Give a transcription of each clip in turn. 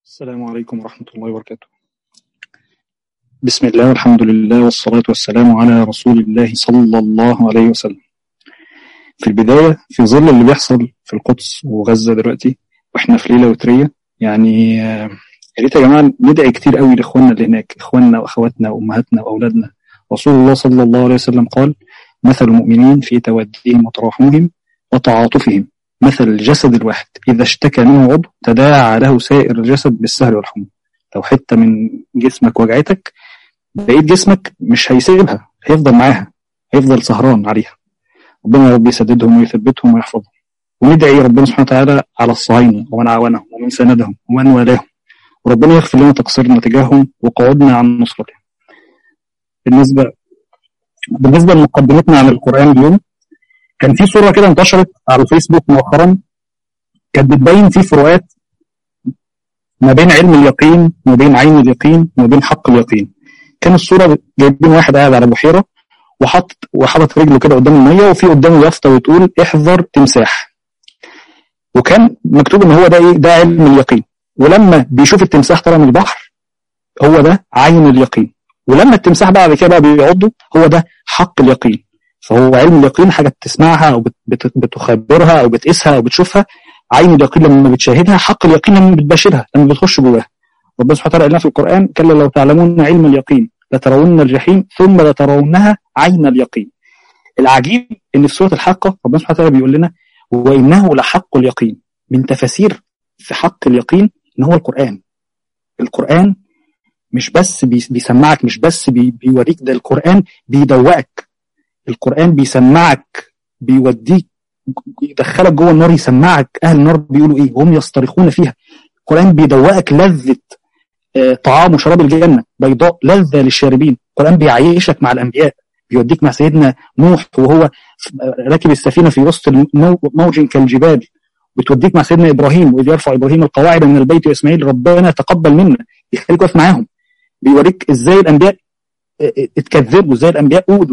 السلام عليكم ورحمة الله وبركاته بسم الله والحمد لله والصلاة والسلام على رسول الله صلى الله عليه وسلم في البداية في ظل اللي بيحصل في القدس وغزة دلوقتي واحنا في ليلة وترية يعني آه، يا ريت يا جماعة ندعي كتير قوي لإخواننا اللي هناك إخواننا وأخواتنا وأمهاتنا وأولادنا رسول الله صلى الله عليه وسلم قال مثل المؤمنين في تودهم وتراحمهم وتعاطفهم مثل الجسد الواحد إذا اشتكى منه عضو تداعى له سائر الجسد بالسهر والحمى لو حتة من جسمك وجعتك بقيت جسمك مش هيسيبها هيفضل معاها هيفضل سهران عليها ربنا يا رب يسددهم ويثبتهم ويحفظهم وندعي ربنا سبحانه وتعالى على الصهاينة ومن عاونهم ومن ساندهم ومن والاهم وربنا يغفر لنا تقصيرنا تجاههم وقعدنا عن نصرتهم بالنسبة بالنسبة لمقدمتنا عن القرآن اليوم كان في صورة كده انتشرت على الفيسبوك مؤخرا كانت بتبين في فروقات ما بين علم اليقين وما بين عين اليقين وما بين حق اليقين كان الصورة جايبين واحد قاعد على بحيرة وحط وحاطط رجله كده قدام المية وفي قدامه يافطة وتقول احذر تمساح وكان مكتوب ان هو ده ايه ده علم اليقين ولما بيشوف التمساح طالع من البحر هو ده عين اليقين ولما التمساح بعد كده بقى بيعضه هو ده حق اليقين فهو علم اليقين حاجة بتسمعها أو بت- بت- بتخبرها أو بتقيسها أو بتشوفها عين اليقين لما بتشاهدها حق اليقين لما بتباشرها لما بتخش جواها ربنا سبحانه وتعالى قال لنا في القرآن كلا لو تعلمون علم اليقين لترون الجحيم ثم لترونها عين اليقين العجيب ان في سورة الحاقة ربنا سبحانه وتعالى بيقول لنا وإنه لحق اليقين من تفاسير في حق اليقين ان هو القرآن القرآن مش بس بي- بيسمعك مش بس بي- بيوريك ده القرآن بيدوقك القرآن بيسمعك بيوديك يدخلك جوه النار يسمعك أهل النار بيقولوا إيه وهم يصطرخون فيها القرآن بيدوقك لذة آه، طعام وشراب الجنة بيضاء لذة للشاربين القرآن بيعيشك مع الأنبياء بيوديك مع سيدنا نوح وهو ف- آه، راكب السفينة في وسط المو- موج كالجبال بتوديك مع سيدنا إبراهيم وإذ يرفع إبراهيم القواعد من البيت وإسماعيل ربنا تقبل منا يخليك واقف معاهم بيوريك إزاي الأنبياء آه، آه، اتكذبوا إزاي الأنبياء أوذوا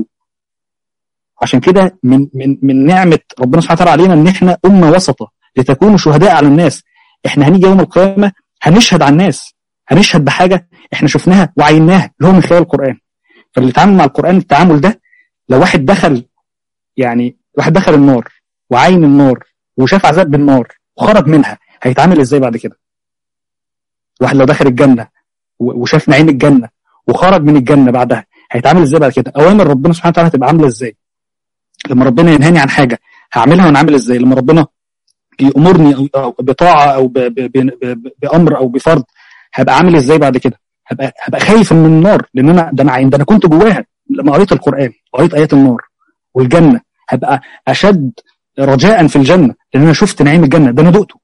عشان كده من من من نعمه ربنا سبحانه وتعالى علينا ان احنا امه وسطه لتكونوا شهداء على الناس احنا هنيجي يوم القيامه هنشهد على الناس هنشهد بحاجه احنا شفناها وعيناها اللي هو من خلال القران فاللي يتعامل مع القران التعامل ده لو واحد دخل يعني واحد دخل النار وعين النار وشاف عذاب بالنار وخرج منها هيتعامل ازاي بعد كده واحد لو دخل الجنه و- وشاف نعيم الجنه وخرج من الجنه بعدها هيتعامل ازاي بعد كده اوامر ربنا سبحانه وتعالى هتبقى عامله ازاي لما ربنا ينهاني عن حاجه هعملها وانا عامل ازاي لما ربنا يامرني أو- أو بطاعه او ب- ب- ب- ب- بامر او بفرض هبقى عامل ازاي بعد كده هبقى هبقى خايف من النار لان انا ده انا ده انا كنت جواها لما قريت القران وقريت ايات النار والجنه هبقى اشد رجاء في الجنه لان انا شفت نعيم الجنه ده انا دقته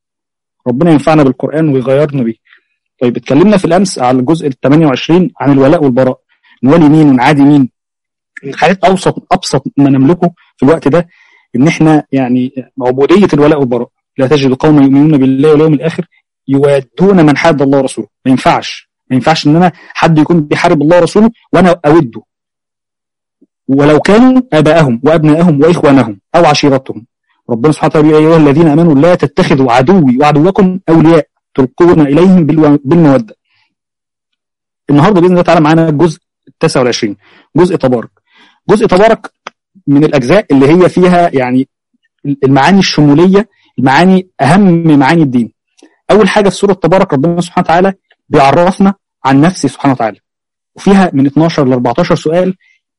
ربنا ينفعنا بالقران ويغيرنا بيه طيب اتكلمنا في الامس على الجزء ال 28 عن الولاء والبراء نولي مين ونعادي مين الحاجات ابسط ابسط ما نملكه في الوقت ده ان احنا يعني عبوديه الولاء والبراء لا تجد قوما يؤمنون بالله واليوم الاخر يوادون من حاد الله ورسوله ما ينفعش ما ينفعش ان انا حد يكون بيحارب الله ورسوله وانا اوده ولو كانوا ابائهم وابنائهم واخوانهم او عشيرتهم ربنا سبحانه وتعالى يقول يا ايها الذين امنوا لا تتخذوا عدوي وعدوكم اولياء تلقون اليهم بالو- بالموده النهارده باذن الله تعالى معانا الجزء التاسع والعشرين جزء تبارك جزء تبارك من الاجزاء اللي هي فيها يعني المعاني الشموليه المعاني اهم معاني الدين اول حاجه في سوره تبارك ربنا سبحانه وتعالى بيعرفنا عن نفسه سبحانه وتعالى وفيها من 12 ل 14 سؤال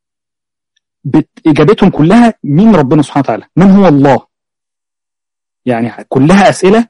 بت- اجابتهم كلها مين ربنا سبحانه وتعالى من هو الله يعني كلها اسئله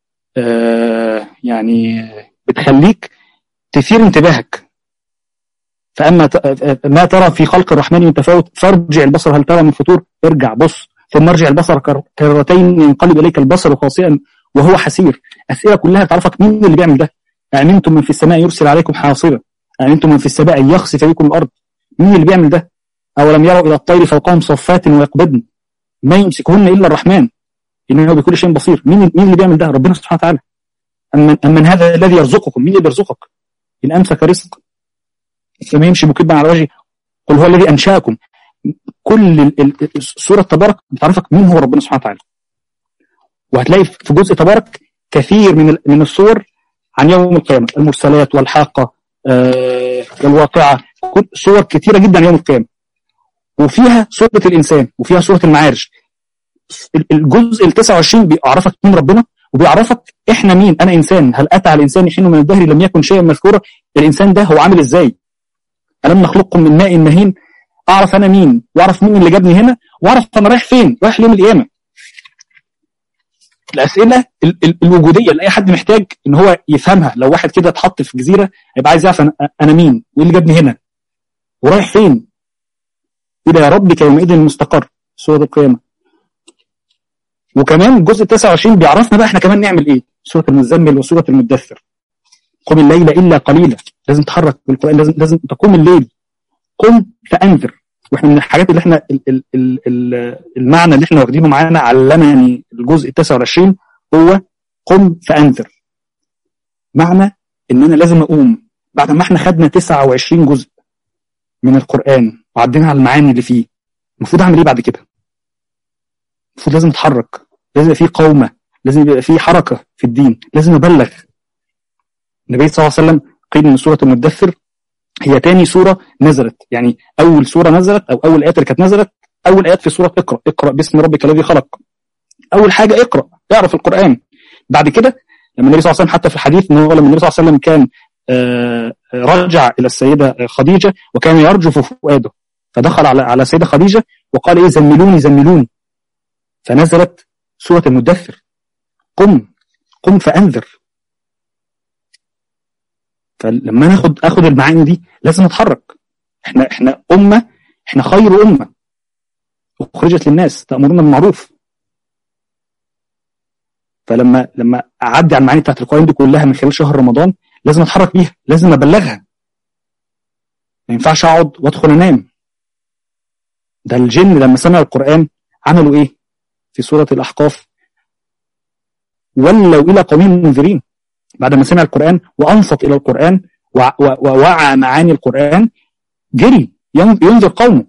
آه يعني بتخليك تثير انتباهك فاما ت- ما ترى في خلق الرحمن من تفاوت فارجع البصر هل ترى من فطور ارجع بص ثم ارجع البصر كر- كرتين ينقلب اليك البصر خاسئا وهو حسير اسئله كلها تعرفك مين اللي بيعمل ده امنتم من في السماء يرسل عليكم حاصبا امنتم من في السماء ان يخسف بكم الارض مين اللي بيعمل ده اولم يروا الى الطير فوقهم صفات ويقبضن ما يمسكهن الا الرحمن انه بكل شيء بصير مين مين اللي بيعمل ده ربنا سبحانه وتعالى أمن, أمن هذا الذي يرزقكم مين اللي بيرزقك إن أمسك رزق فما يمشي مكبا على وجهه قل هو الذي أنشأكم كل ال- ال- سورة تبارك بتعرفك مين هو ربنا سبحانه وتعالى وهتلاقي في جزء تبارك كثير من ال- من الصور عن يوم القيامه المرسلات والحاقه آه والواقعه صور كثيره جدا يوم القيامه وفيها سوره الانسان وفيها سوره المعارج الجزء ال 29 بيعرفك مين ربنا وبيعرفك احنا مين انا انسان هل اتى على الانسان حين من الدهر لم يكن شيئا مذكورا الانسان ده هو عامل ازاي الم نخلقكم من ماء مهين اعرف انا مين واعرف مين اللي جابني هنا واعرف انا رايح فين رايح يوم القيامه الاسئله ال ال الوجوديه اللي اي حد محتاج ان هو يفهمها لو واحد كده اتحط في جزيره هيبقى عايز يعرف انا مين وايه اللي جابني هنا ورايح فين الى ربك يومئذ المستقر سوره القيامه وكمان الجزء 29 بيعرفنا بقى احنا كمان نعمل ايه سوره المزمل وسوره المدثر قم الليل الا قليلا لازم تتحرك بالقران لازم لازم تقوم الليل قم فانذر واحنا من الحاجات اللي احنا ال ال ال ال المعنى اللي احنا واخدينه معانا علمني الجزء 29 هو قم فانذر معنى ان انا لازم اقوم بعد ما احنا خدنا 29 جزء من القران وعدينا على المعاني اللي فيه المفروض اعمل ايه بعد كده المفروض لازم اتحرك لازم يبقى في قومه لازم يبقى في حركه في الدين لازم ابلغ النبي صلى الله عليه وسلم قيل ان سوره المدثر هي تاني سوره نزلت يعني اول سوره نزلت او اول ايات اللي كانت نزلت اول ايات في سوره اقرا اقرا باسم ربك الذي خلق اول حاجه اقرا اعرف القران بعد كده لما النبي صلى الله عليه وسلم حتى في الحديث ان هو لما النبي صلى الله عليه وسلم كان رجع الى السيده خديجه وكان يرجف فؤاده فدخل على على السيده خديجه وقال ايه زملوني زملوني فنزلت سوره المدثر قم قم فانذر فلما ناخد اخد المعاني دي لازم نتحرك احنا احنا امه احنا خير امه اخرجت للناس تامرون بالمعروف فلما لما اعدي على المعاني بتاعت القران دي كلها من خلال شهر رمضان لازم اتحرك بيها لازم ابلغها ما ينفعش اقعد وادخل انام ده الجن لما سمعوا القران عملوا ايه في سوره الاحقاف ولوا الى قومهم منذرين بعد ما سمع القرآن وأنصت إلى القرآن ووعى معاني القرآن جري ينذر قومه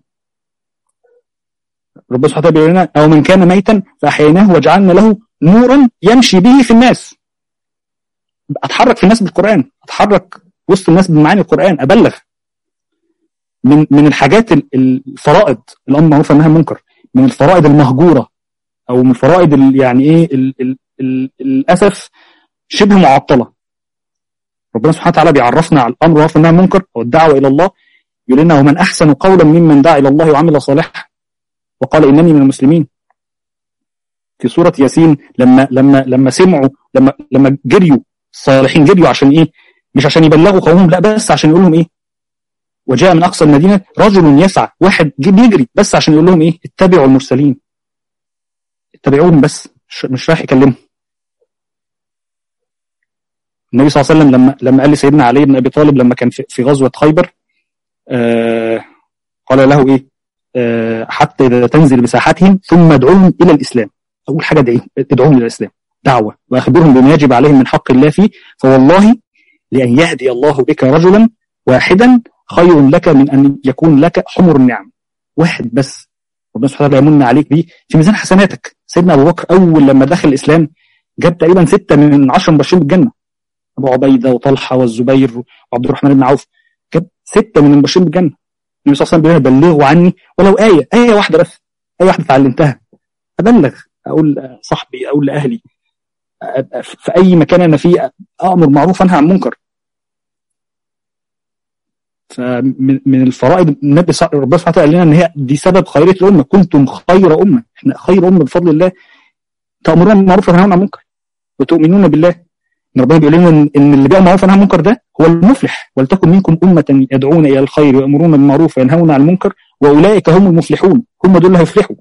ربنا سبحانه وتعالى بيقول لنا أو من كان ميتا فأحييناه وجعلنا له نورا يمشي به في الناس أتحرك في الناس بالقرآن أتحرك وسط الناس بمعاني القرآن أبلغ من من الحاجات الفرائض الأمر معروف أنها منكر من الفرائض المهجورة أو من الفرائض يعني إيه ال ال ال للأسف شبه معطلة ربنا سبحانه وتعالى بيعرفنا على الأمر وعرف أنها منكر والدعوة إلى الله يقول لنا ومن أحسن قولا ممن دعا إلى الله وعمل صالحا وقال إنني من المسلمين في سورة ياسين لما لما لما سمعوا لما لما جريوا الصالحين جريوا عشان إيه؟ مش عشان يبلغوا قومهم لا بس عشان يقول لهم إيه؟ وجاء من أقصى المدينة رجل يسعى واحد بيجري بس عشان يقول لهم إيه؟ اتبعوا المرسلين اتبعوهم بس مش رايح يكلمهم النبي صلى الله عليه وسلم لما لما قال لسيدنا علي بن ابي طالب لما كان في, في غزوه خيبر آه قال له ايه آه حتى اذا تنزل بساحتهم ثم ادعوهم الى الاسلام اول حاجه ادعوهم الى الاسلام دعوه واخبرهم بما يجب عليهم من حق الله فيه فوالله لان يهدي الله بك رجلا واحدا خير لك من ان يكون لك حمر النعم واحد بس ربنا سبحانه وتعالى يمن عليك بيه في ميزان حسناتك سيدنا ابو بكر اول لما دخل الاسلام جاب تقريبا سته من عشر مبشرين بالجنه ابو عبيده وطلحه والزبير وعبد الرحمن بن عوف جاب سته من المبشرين بالجنه النبي صلى الله عليه وسلم بلغوا عني ولو ايه ايه واحده بس ايه واحده اتعلمتها ابلغ اقول صاحبي اقول لاهلي في اي مكان انا فيه امر معروف انهى عن منكر فمن من الفرائض النبي ربنا سبحانه وتعالى قال لنا ان هي دي سبب خيريه الامه كنتم خير امه احنا خير امه بفضل الله تامرون بالمعروف وتنهون عن المنكر وتؤمنون بالله ان ربنا بيقول لنا ان اللي بيعمل معروف عن المنكر ده هو المفلح ولتكن منكم امه يدعون الى الخير ويامرون بالمعروف وينهون عن المنكر واولئك هم المفلحون هم دول اللي هيفلحوا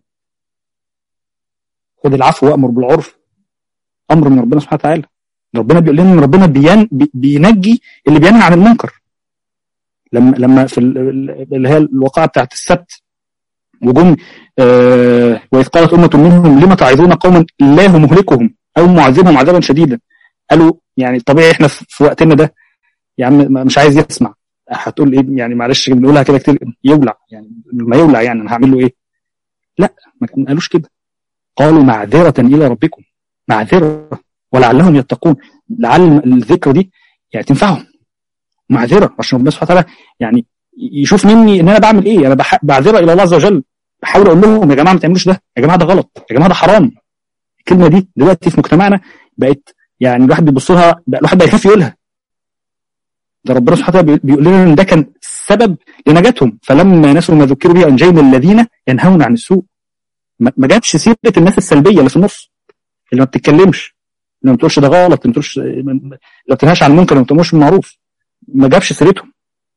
خد العفو وامر بالعرف امر من ربنا سبحانه وتعالى ربنا بيقول لنا ان ربنا بين بينجي اللي بينهى عن المنكر لما لما في اللي هي الواقعه بتاعت السبت وجم آه واذ قالت امه منهم لم تعظون قوما الله مهلكهم او معذبهم عذابا شديدا قالوا يعني طبيعي احنا في وقتنا ده يا عم مش عايز يسمع هتقول ايه يعني معلش بنقولها كده كتير يولع يعني ما يولع يعني انا هعمل له ايه؟ لا ما قالوش كده قالوا معذرة إلى ربكم معذرة ولعلهم يتقون لعل الذكر دي يعني تنفعهم معذره عشان ربنا سبحانه وتعالى يعني يشوف مني ان انا بعمل ايه انا بعذره الى الله عز وجل بحاول اقول لهم يا جماعه ما تعملوش ده يا جماعه ده غلط يا جماعه ده حرام الكلمه دي دلوقتي في مجتمعنا بقت يعني الواحد بيبص لها الواحد بقى يخاف يقولها ده ربنا سبحانه وتعالى بيقول لنا ان ده كان سبب لنجاتهم فلما نسوا ما ذكروا به انجينا الذين ينهون عن السوء ما جابش سيره الناس السلبيه اللي في النص اللي ما بتتكلمش اللي ما بتقولش ده غلط اللي ما بتقولش ما بتنهاش عن المنكر ما بتأمرش بالمعروف ما جابش سيرتهم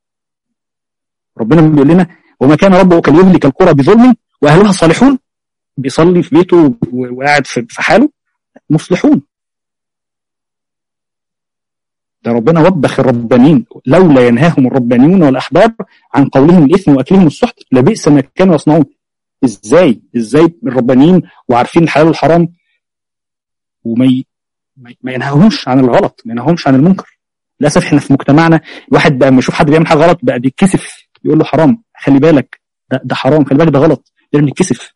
ربنا بيقول لنا وما كان ربك ليهلك القرى بظلم واهلها صالحون بيصلي في بيته وقاعد في حاله مصلحون ده ربنا وبخ الربانيين لولا ينهاهم الربانيون والاحبار عن قولهم الاثم واكلهم السحت لبئس ما كانوا يصنعون ازاي ازاي الربانيين وعارفين الحلال والحرام وما ي... ما ينهاهمش عن الغلط ما ينهاهمش عن المنكر للاسف احنا في مجتمعنا الواحد بقى لما يشوف حد بيعمل حاجه غلط بقى بيتكسف يقول له حرام خلي بالك ده, ده حرام خلي بالك ده غلط لازم نتكسف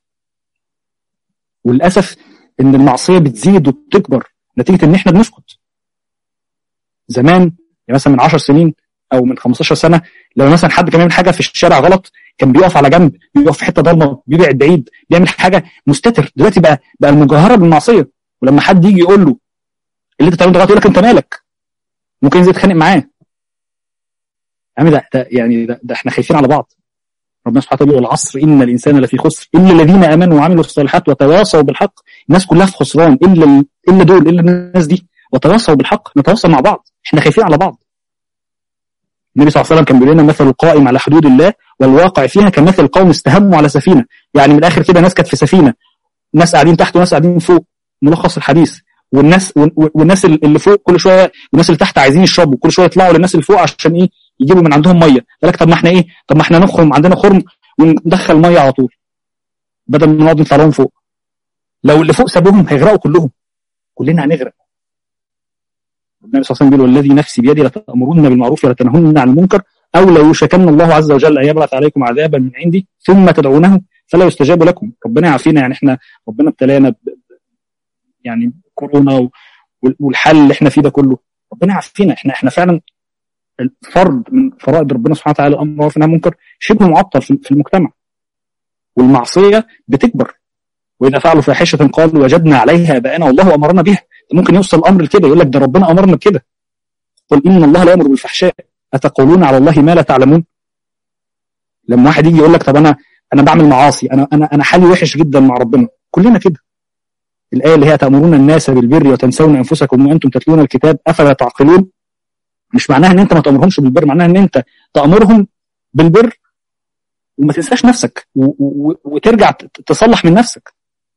وللاسف ان المعصيه بتزيد وبتكبر نتيجه ان احنا بنسكت زمان يعني مثلا من 10 سنين او من 15 سنه لو مثلا حد كان بيعمل حاجه في الشارع غلط كان بيقف على جنب بيقف في حته ضلمه بيبعد بعيد بيعمل حاجه مستتر دلوقتي بقى بقى المجاهره بالمعصيه ولما حد يجي يقول له اللي انت بتعمله ده غلط يقول لك انت مالك ممكن ينزل يتخانق معاه يا ده, ده يعني ده, ده احنا خايفين على بعض ربنا سبحانه وتعالى يقول العصر ان الانسان لفي خسر الا الذين امنوا وعملوا الصالحات وتواصوا بالحق الناس كلها في خسران الا الا دول الا الناس دي وتواصوا بالحق نتواصل مع بعض احنا خايفين على بعض النبي صلى الله عليه وسلم كان بيقول لنا مثل القائم على حدود الله والواقع فيها كمثل قوم استهموا على سفينه يعني من الاخر كده ناس كانت في سفينه ناس قاعدين تحت وناس قاعدين فوق ملخص الحديث والناس والناس اللي فوق كل شويه والناس اللي تحت عايزين يشربوا كل شويه يطلعوا للناس اللي فوق عشان ايه يجيبوا من عندهم ميه قال لك طب ما احنا ايه طب ما احنا نخرم عندنا خرم وندخل ميه على طول بدل ما نقعد نطلع لهم فوق لو اللي فوق سابوهم هيغرقوا كلهم كلنا هنغرق النبي صلى الله عليه وسلم بيقول والذي نفسي بيدي لتأمرن بالمعروف ولا تنهون عن المنكر أو لا يوشكن الله عز وجل أن يبعث عليكم عذابا من عندي ثم تدعونه فلا يستجاب لكم ربنا يعافينا يعني احنا ربنا ابتلانا ب... يعني كورونا والحل اللي احنا فيه ده كله ربنا يعافينا احنا احنا فعلا الفرد من فرائض ربنا سبحانه وتعالى الامر معروف والنهي منكر شبه معطل في المجتمع والمعصيه بتكبر واذا فعلوا فاحشه قالوا وجدنا عليها اباءنا والله امرنا بها ممكن يوصل الامر لكده يقول لك ده ربنا امرنا بكده قل ان الله لا يامر بالفحشاء اتقولون على الله ما لا تعلمون لما واحد يجي يقول لك طب انا انا بعمل معاصي انا انا انا حالي وحش جدا مع ربنا كلنا كده الايه اللي هي تامرون الناس بالبر وتنسون انفسكم وانتم تتلون الكتاب افلا تعقلون مش معناها ان انت ما تامرهمش بالبر معناها ان انت تامرهم بالبر وما تنساش نفسك وترجع تصلح من نفسك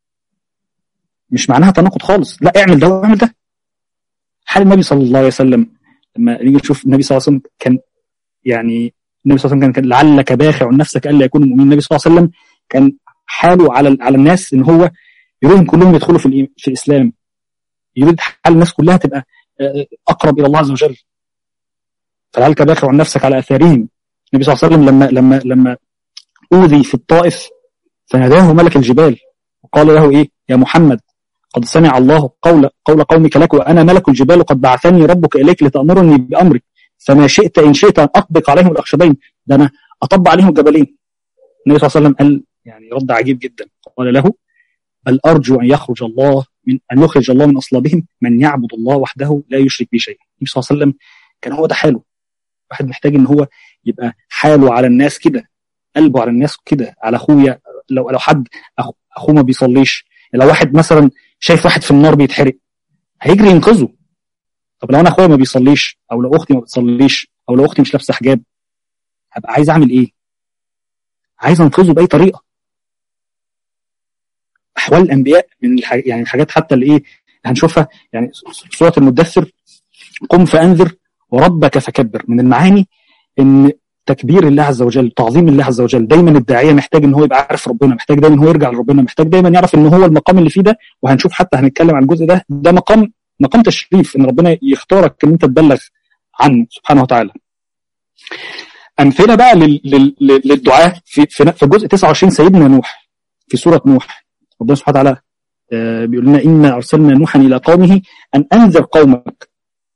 مش معناها تناقض خالص لا اعمل ده واعمل ده حال النبي صلى الله عليه وسلم لما نيجي نشوف النبي صلى الله عليه وسلم كان يعني النبي صلى الله عليه وسلم كان لعلك باخع نفسك الا يكونوا مؤمنين النبي صلى الله عليه وسلم كان حاله على على الناس ان هو يريدهم كلهم يدخلوا في في الاسلام يريد حال الناس كلها تبقى اقرب الى الله عز وجل فلعلك باخع نفسك على اثارهم النبي صلى الله عليه وسلم لما لما لما اوذي في الطائف فناداه ملك الجبال وقال له ايه يا محمد قد سمع الله قول قول قومك لك وانا ملك الجبال قد بعثني ربك اليك لتامرني بامرك فما شئت ان شئت ان اطبق عليهم الاخشبين ده انا اطبق عليهم الجبلين النبي صلى الله عليه وسلم قال يعني رد عجيب جدا قال له بل ارجو ان يخرج الله من ان يخرج الله من اصلابهم من يعبد الله وحده لا يشرك به شيئا النبي صلى الله عليه وسلم كان هو ده حاله واحد محتاج ان هو يبقى حاله على الناس كده قلبه على الناس كده على اخويا لو لو حد اخوه ما بيصليش لو واحد مثلا شايف واحد في النار بيتحرق هيجري ينقذه طب لو انا اخويا ما بيصليش او لو اختي ما بتصليش او لو اختي مش لابسه حجاب هبقى عايز اعمل ايه عايز انقذه باي طريقه احوال الانبياء من الحاج... يعني الحاجات حتى اللي ايه هنشوفها يعني سوره المدثر قم فانذر وربك فكبر من المعاني ان تكبير الله عز وجل تعظيم الله عز وجل دايما الداعيه محتاج ان هو يبقى عارف ربنا محتاج دايما هو يرجع لربنا محتاج دايما يعرف ان هو المقام اللي فيه ده وهنشوف حتى هنتكلم عن الجزء ده ده مقام مقام تشريف ان ربنا يختارك ان انت تبلغ عنه سبحانه وتعالى امثله بقى لل... لل... للدعاء في في, في جزء 29 سيدنا نوح في سوره نوح ربنا سبحانه وتعالى بيقول لنا انا ارسلنا نوحا الى قومه ان انذر قومك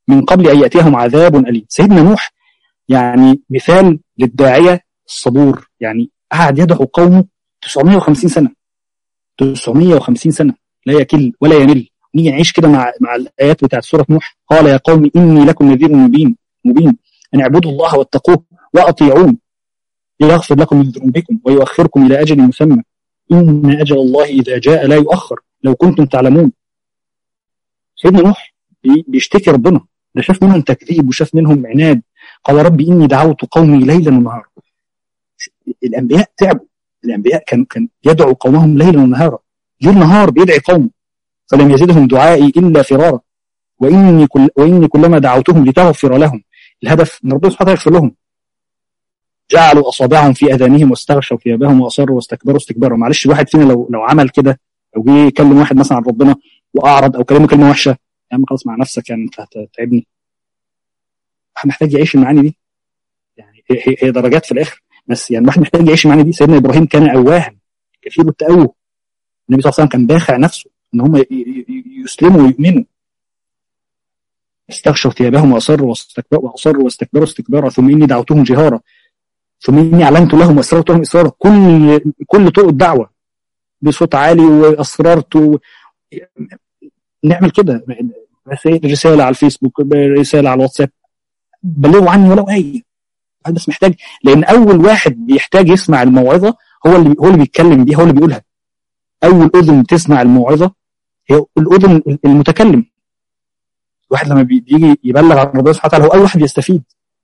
من قبل ان ياتيهم عذاب اليم سيدنا نوح يعني مثال للداعيه الصبور يعني قعد يدعو قومه 950 سنه 950 سنه لا يكل ولا يمل نيجي نعيش كده مع مع الايات بتاعت سوره نوح قال يا قوم اني لكم نذير مبين مبين ان اعبدوا الله واتقوه واطيعون يغفر لكم من ذنوبكم ويؤخركم الى اجل مسمى ان اجل الله اذا جاء لا يؤخر لو كنتم تعلمون سيدنا نوح بيشتكي ربنا ده شاف منهم تكذيب وشاف منهم عناد قال ربي اني دعوت قومي ليلا ونهارا الانبياء تعبوا الانبياء كانوا كان يدعو قومهم ليلا ونهارا ليل نهار بيدعي قومه فلم يزدهم دعائي الا فرارا واني كل واني كلما دعوتهم لتغفر لهم الهدف ان ربنا سبحانه وتعالى يغفر لهم جعلوا اصابعهم في اذانهم واستغشوا ثيابهم واصروا واستكبروا استكبارا معلش الواحد فينا لو لو عمل كده لو جه يكلم واحد مثلا عن ربنا واعرض او كلمه كلمه وحشه يا عم خلاص مع نفسك يعني انت هتتعبني محتاج يعيش المعاني دي يعني هي, هي درجات في الاخر بس يعني الواحد محتاج يعيش المعاني دي سيدنا ابراهيم كان اواها كثير التأوه النبي صلى الله عليه وسلم كان باخع نفسه ان هم يسلموا ويؤمنوا استغشوا ثيابهم واصروا واستكبروا واصروا واستكبروا استكبارا ثم اني دعوتهم جهارا ثم اني اعلنت لهم واسررت لهم اسرارا كل كل طرق الدعوه بصوت عالي واصررت و... نعمل كده رساله على الفيسبوك رساله على الواتساب بلغوا عني ولو ايه بس محتاج لان اول واحد بيحتاج يسمع الموعظه هو اللي هو اللي بيتكلم بيها هو اللي بيقولها اول اذن تسمع الموعظه هي الاذن المتكلم الواحد لما بيجي يبلغ عن ربنا سبحانه وتعالى هو اول واحد يستفيد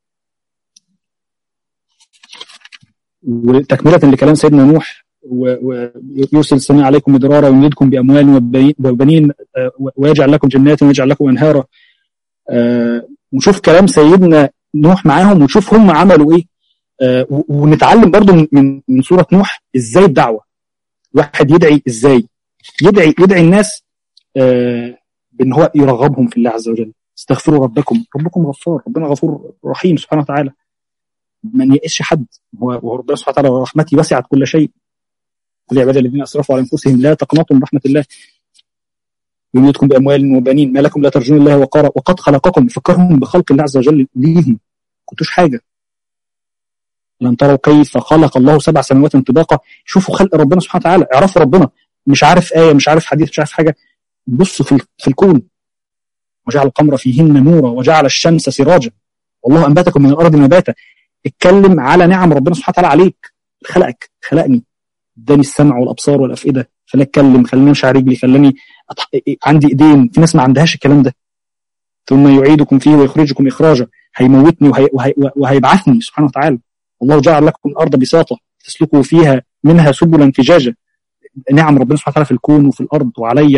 وتكمله لكلام سيدنا نوح ويرسل السماء عليكم مدرارا ويمدكم باموال وبنين ويجعل لكم جنات ويجعل لكم انهارا ونشوف كلام سيدنا نوح معاهم ونشوف هم عملوا ايه ونتعلم برضو من من سوره نوح ازاي الدعوه واحد يدعي ازاي يدعي يدعي الناس بان هو يرغبهم في الله عز وجل استغفروا ربكم ربكم غفار ربنا غفور رحيم سبحانه وتعالى ما يئسش حد هو ربنا سبحانه وتعالى رحمتي وسعت كل شيء قل يا عبادي الذين اسرفوا على انفسهم لا تقنطوا من رحمه الله يمدكم باموال وبنين ما لكم لا ترجون الله وقارا وقد خلقكم فكرهم بخلق الله عز وجل ليهم كنتوش حاجه لن تروا كيف خلق الله سبع سماوات طباقا شوفوا خلق ربنا سبحانه وتعالى اعرفوا ربنا مش عارف ايه مش عارف حديث مش عارف حاجه بصوا في, في الكون وجعل القمر فيهن نورا وجعل الشمس سراجا والله انبتكم من الارض نباتا اتكلم على نعم ربنا سبحانه وتعالى عليك خلقك خلقني اداني السمع والابصار والافئده خلاني اتكلم خلاني امشي على رجلي خلاني أتح... عندي ايدين في ناس ما عندهاش الكلام ده ثم يعيدكم فيه ويخرجكم اخراجا هيموتني وهي... وهي... وهيبعثني سبحانه وتعالى والله جعل لكم الارض بساطه تسلكوا فيها منها سبلا فجاجا نعم ربنا سبحانه وتعالى في الكون وفي الارض وعليا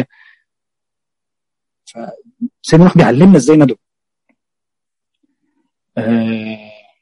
فسيدنا نوح بيعلمنا ازاي ندعو آه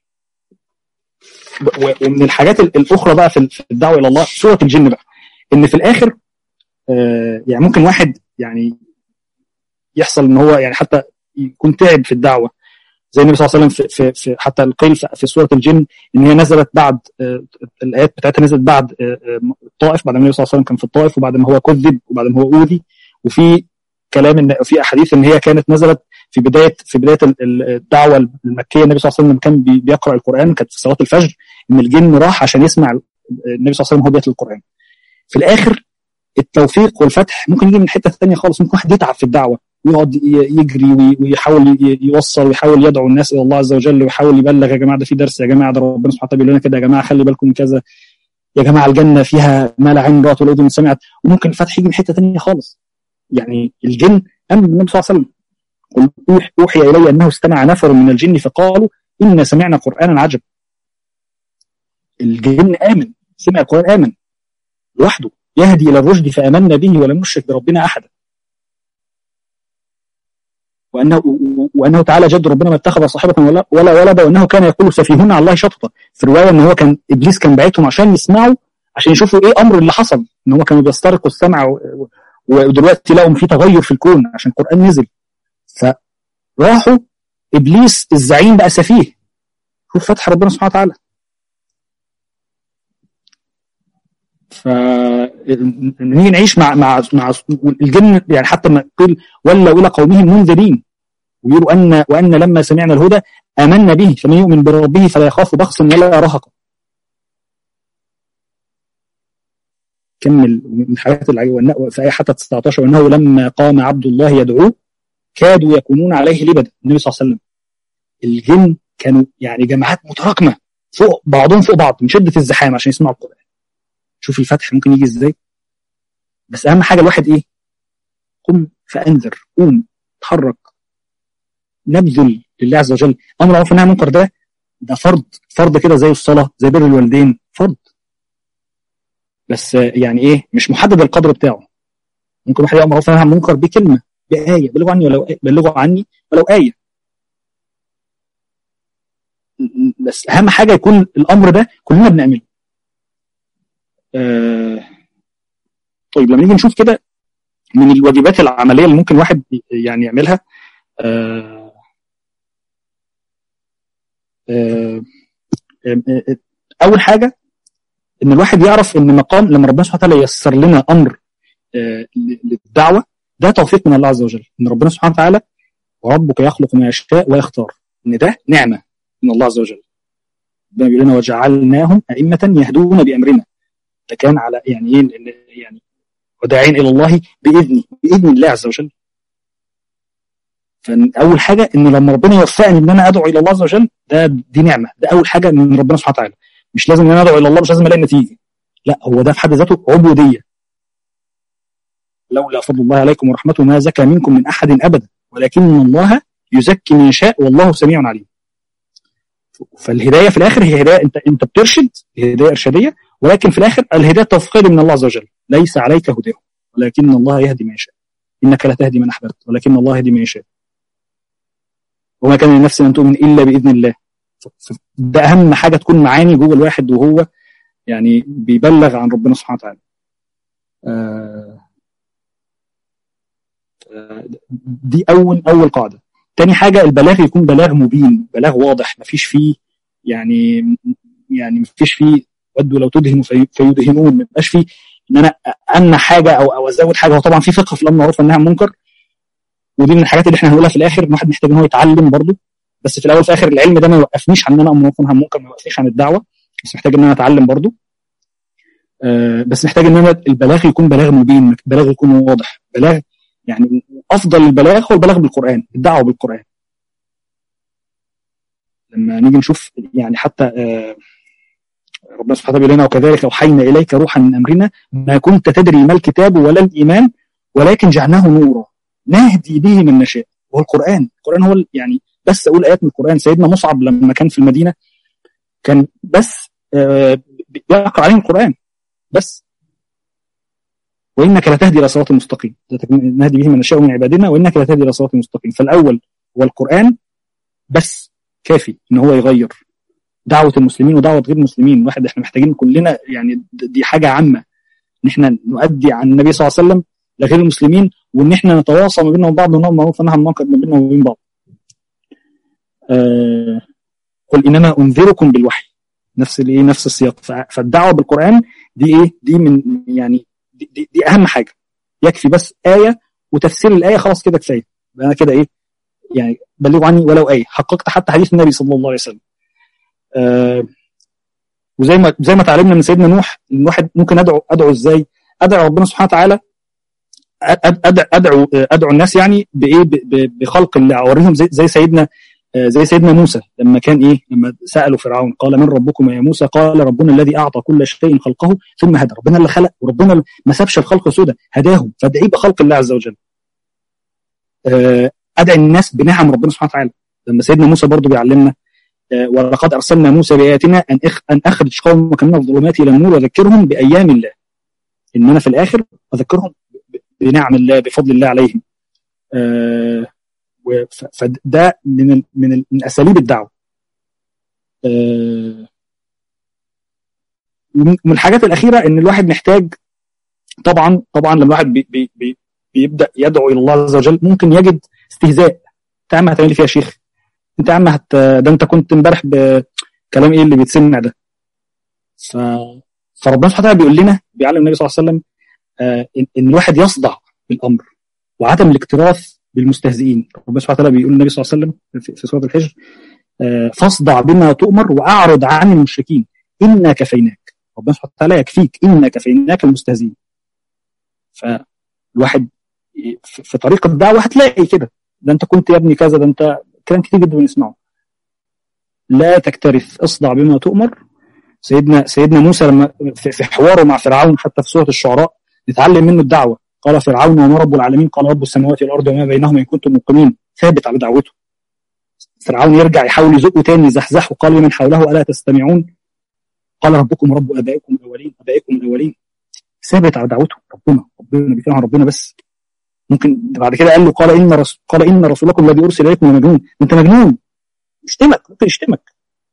ومن الحاجات الاخرى بقى في الدعوه الى الله سوره الجن بقى ان في الاخر آه يعني ممكن واحد يعني يحصل ان هو يعني حتى يكون تعب في الدعوه زي النبي صلى الله عليه وسلم في, في, في حتى القيل في سوره الجن ان هي نزلت بعد آه الايات بتاعتها نزلت بعد آه الطائف بعد النبي صلى الله عليه وسلم كان في الطائف وبعد ما هو كذب وبعد ما هو اوذي وفي كلام ان في احاديث ان هي كانت نزلت في بدايه في بدايه الدعوه المكيه النبي صلى الله عليه وسلم كان بيقرا القران كانت في صلاه الفجر ان الجن راح عشان يسمع النبي صلى الله عليه وسلم وهو بيتلو القران. في الاخر التوفيق والفتح ممكن يجي من حته ثانيه خالص ممكن واحد يتعب في الدعوه ويقعد يجري ويحاول يوصل ويحاول يدعو الناس الى الله عز وجل ويحاول يبلغ يا جماعه ده في درس يا جماعه ده ربنا سبحانه وتعالى بيقول لنا كده يا جماعه خلي بالكم من كذا يا جماعه الجنه فيها ما لا عين رات ولا اذن سمعت وممكن الفتح يجي من حته ثانيه خالص يعني الجن امن النبي صلى الله عليه وسلم قل اوحي الي انه استمع نفر من الجن فقالوا انا سمعنا قرانا عجبا الجن امن سمع القران امن لوحده يهدي الى الرشد فامنا به ولم نشرك بربنا احدا وانه وانه تعالى جد ربنا ما اتخذ صاحبه ولا ولا ولدا وانه كان يقول سفيهون على الله شططا في روايه ان هو كان ابليس كان باعتهم عشان يسمعوا عشان يشوفوا ايه امر اللي حصل ان هو كانوا بيسترقوا السمع ودلوقتي لقوا في تغير في الكون عشان القران نزل فراحوا ابليس الزعيم بقى سفيه شوف فتح ربنا سبحانه وتعالى فنيجي نعيش مع مع مع الجن يعني حتى ما قيل ولوا الى قومهم منذرين ويقولوا ان وان لما سمعنا الهدى امنا به فمن يؤمن بربه فلا يخاف بخس ولا رهق كمل من الحاجات العجيبه في ايه حتى 19 وانه لما قام عبد الله يدعوه كادوا يكونون عليه لبدا النبي صلى الله عليه وسلم الجن كانوا يعني جماعات متراكمه فوق بعضهم فوق بعض من شده الزحام عشان يسمعوا القران شوف الفتح ممكن يجي ازاي بس اهم حاجه الواحد ايه قم فانذر قوم اتحرك نبذل لله عز وجل امر معروف نهي منكر ده ده فرض فرض كده زي الصلاه زي بر الوالدين فرض بس يعني ايه مش محدد القدر بتاعه ممكن واحد يامر معروف نهي منكر بكلمه بايه بلغوا عني ولو آية بلغوا عني ولو ايه بس اهم حاجه يكون الامر ده كلنا بنعمله آه طيب لما نيجي نشوف كده من الواجبات العمليه اللي ممكن واحد يعني يعملها آه آه اول حاجه ان الواحد يعرف ان مقام لما ربنا سبحانه وتعالى ييسر لنا امر للدعوه ده توفيق من الله عز وجل ان ربنا سبحانه وتعالى وربك يخلق ما يشاء ويختار ان ده نعمه من الله عز وجل ربنا بيقول لنا وجعلناهم ائمه يهدون بامرنا ده كان على يعني ايه يعني وداعين الى الله باذنه باذن الله عز وجل فاول حاجه ان لما ربنا يوفقني ان انا ادعو الى الله عز وجل ده دي نعمه ده اول حاجه من ربنا سبحانه وتعالى مش لازم ان انا ادعو الى الله مش لازم الاقي نتيجه لا هو ده في حد ذاته عبوديه لولا فضل الله عليكم ورحمته ما زكى منكم من احد ابدا ولكن الله يزكي من يشاء والله سميع عليم فالهدايه في الاخر هي هدايه انت انت بترشد هدايه ارشاديه ولكن في الاخر الهدايه التوفيقيه من الله عز وجل ليس عليك هداهم ولكن الله يهدي من يشاء انك لا تهدي من احببت ولكن الله يهدي من يشاء وما كان لنفس ان تؤمن الا باذن الله ده اهم حاجه تكون معاني جوه الواحد وهو يعني بيبلغ عن ربنا سبحانه وتعالى آه دي اول اول قاعده تاني حاجه البلاغ يكون بلاغ مبين بلاغ واضح مفيش فيه يعني يعني مفيش فيه ودوا لو تدهنوا في فيدهنون ما يبقاش فيه ان انا امنع حاجه او او ازود حاجه هو طبعا في فقه في الامر المعروف والنهي عن المنكر ودي من الحاجات اللي احنا هنقولها في الاخر الواحد محتاج ان هو يتعلم برضه بس في الاول وفي الاخر العلم ده ما يوقفنيش عن ان انا امر معروف والنهي عن المنكر ما يوقفنيش عن الدعوه بس محتاج ان انا اتعلم برضه آه بس محتاج ان انا البلاغ يكون بلاغ مبين بلاغ يكون واضح بلاغ يعني افضل البلاغ هو البلاغ بالقران الدعوه بالقران لما نيجي نشوف يعني حتى آه ربنا سبحانه وتعالى لنا وكذلك اوحينا اليك روحا من امرنا ما كنت تدري ما الكتاب ولا الايمان ولكن جعلناه نورا نهدي به من نشاء وهو القران القران هو يعني بس اقول ايات من القران سيدنا مصعب لما كان في المدينه كان بس آه بيقرا عليهم القران بس وانك لتهدي الى صراط مستقيم نهدي به من نشاء من عبادنا وانك لتهدي الى صراط مستقيم فالاول هو القران بس كافي ان هو يغير دعوه المسلمين ودعوه غير المسلمين واحد احنا محتاجين كلنا يعني دي حاجه عامه ان احنا نؤدي عن النبي صلى الله عليه وسلم لغير المسلمين وان احنا نتواصى ما بيننا وبين بعض ونعمل معروف ونهى عن المنكر ما بيننا وبين بعض. آه قل انما انذركم بالوحي نفس الايه نفس السياق فالدعوه بالقران دي ايه؟ دي من يعني دي, دي, دي اهم حاجه يكفي بس ايه وتفسير الايه خلاص كده كفايه انا كده ايه يعني بلغوا عني ولو ايه حققت حتى حديث النبي صلى الله عليه وسلم آه وزي ما زي ما تعلمنا من سيدنا نوح ان الواحد ممكن ادعو ادعو ازاي؟ ادعو ربنا سبحانه وتعالى ادعو ادعو, أدعو الناس يعني بايه بخلق الله اوريهم زي, زي سيدنا زي سيدنا موسى لما كان ايه لما سالوا فرعون قال من ربكم يا موسى قال ربنا الذي اعطى كل شيء خلقه ثم هدى ربنا اللي خلق وربنا ما سابش الخلق سدى هداهم فادعيه بخلق الله عز وجل ادعي الناس بنعم ربنا سبحانه وتعالى لما سيدنا موسى برضو بيعلمنا ولقد ارسلنا موسى باياتنا ان ان اخرج قومك من الظلمات الى النور وذكرهم بايام الله ان انا في الاخر اذكرهم بنعم الله بفضل الله عليهم آه فده من ال من ال من اساليب الدعوه آه ومن الحاجات الاخيره ان الواحد محتاج طبعا طبعا لما الواحد بي بي بي بيبدا يدعو الى الله عز وجل ممكن يجد استهزاء انت يا عم هتعمل فيها شيخ انت يا عم هت ده انت كنت امبارح بكلام ايه اللي بيتسمع ده ف فربنا سبحانه وتعالى بيقول لنا بيعلم النبي صلى الله عليه وسلم آه ان الواحد يصدع بالامر وعدم الاكتراث بالمستهزئين ربنا سبحانه وتعالى بيقول النبي صلى الله عليه وسلم في في سوره الحجر آه، فاصدع بما تؤمر واعرض عن المشركين انا كفيناك ربنا سبحانه وتعالى يكفيك انا كفيناك المستهزئين فالواحد في في طريق الدعوه هتلاقي كده ده انت كنت يا ابني كذا ده انت كلام كتير جدا بنسمعه لا تكترث اصدع بما تؤمر سيدنا سيدنا موسى لما في في حواره مع فرعون حتى في سوره الشعراء نتعلم منه الدعوه قال فرعون وما رب العالمين قال رب السماوات والارض وما بينهما ان كنتم موقنين ثابت على دعوته فرعون يرجع يحاول يزقه تاني يزحزحه قال لمن حوله الا تستمعون قال ربكم رب ابائكم الاولين ابائكم الاولين ثابت على دعوته ربنا ربنا بيتكلم عن ربنا بس ممكن بعد كده قال له قال ان رس... قال ان رسولكم الذي ارسل اليكم لمجنون انت مجنون يشتمك ممكن يشتمك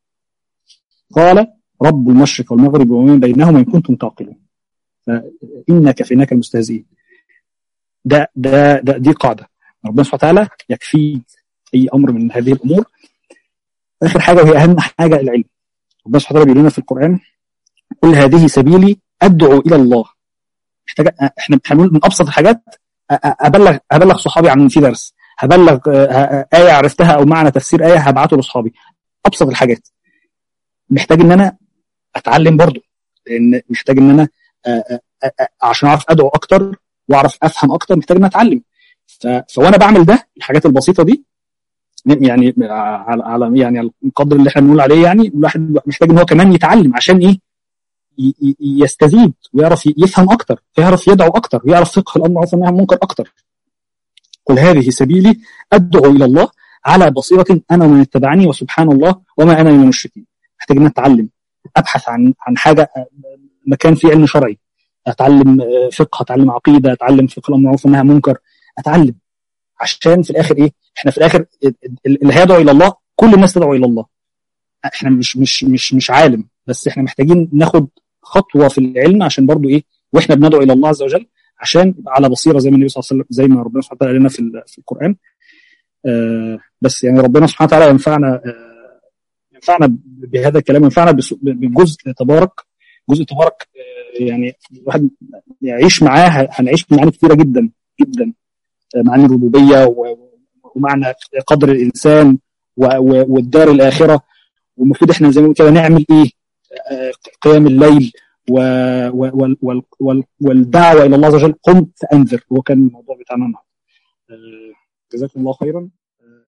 قال رب المشرق والمغرب وما بينهما ان كنتم تعقلون فإنا كفيناك المستهزئين ده ده ده دي قاعده ربنا سبحانه وتعالى يكفيك اي امر من هذه الامور اخر حاجه وهي اهم حاجه العلم ربنا سبحانه وتعالى بيقول لنا في القران قل هذه سبيلي ادعو الى الله محتاج احنا هنقول من ابسط الحاجات أ- أ- ابلغ ابلغ صحابي عن في درس هبلغ آه، ايه عرفتها او معنى تفسير ايه هبعته لاصحابي ابسط الحاجات محتاج ان انا اتعلم برضو لان محتاج ان انا آه، آه، آه، عشان اعرف ادعو اكتر واعرف افهم اكتر محتاج ان أنا اتعلم ف- فوانا بعمل ده الحاجات البسيطه دي يعني على على يعني على القدر اللي احنا بنقول عليه يعني الواحد محتاج ان هو كمان يتعلم عشان ايه ي- ي- يستزيد ويعرف ي- يفهم اكتر يعرف يدعو اكتر ويعرف فقه الامر معروف والنهي عن المنكر اكتر قل هذه سبيلي ادعو الى الله على بصيره انا ومن اتبعني وسبحان الله وما انا من المشركين محتاج ان أنا اتعلم ابحث عن عن حاجه آه، مكان فيه علم شرعي اتعلم آه، فقه اتعلم عقيده اتعلم فقه الامر معروف والنهي عن المنكر اتعلم عشان في الاخر ايه احنا في الاخر اللي هيدعو الى الله كل الناس تدعو الى الله احنا مش مش مش مش عالم بس احنا محتاجين ناخد خطوه في العلم عشان برضو ايه واحنا بندعو الى الله عز وجل عشان يبقى على بصيره زي ما النبي صلى الله عليه وسلم زي ما ربنا سبحانه وتعالى قال لنا في ال- في القران آه بس يعني ربنا سبحانه وتعالى ينفعنا آه ينفعنا بهذا الكلام ينفعنا بس- بجزء تبارك جزء تبارك آه يعني الواحد يعيش معاه هنعيش معاني كثيره جدا جدا آه، معاني الربوبيه و- ومعنى قدر الانسان و- و- والدار الاخره والمفروض احنا زي ما بنقول كده نعمل ايه آه، قيام الليل و... و... وال... وال... وال... والدعوه الى الله عز وجل قم فانذر هو كان الموضوع بتاعنا النهارده آه، جزاكم الله خيرا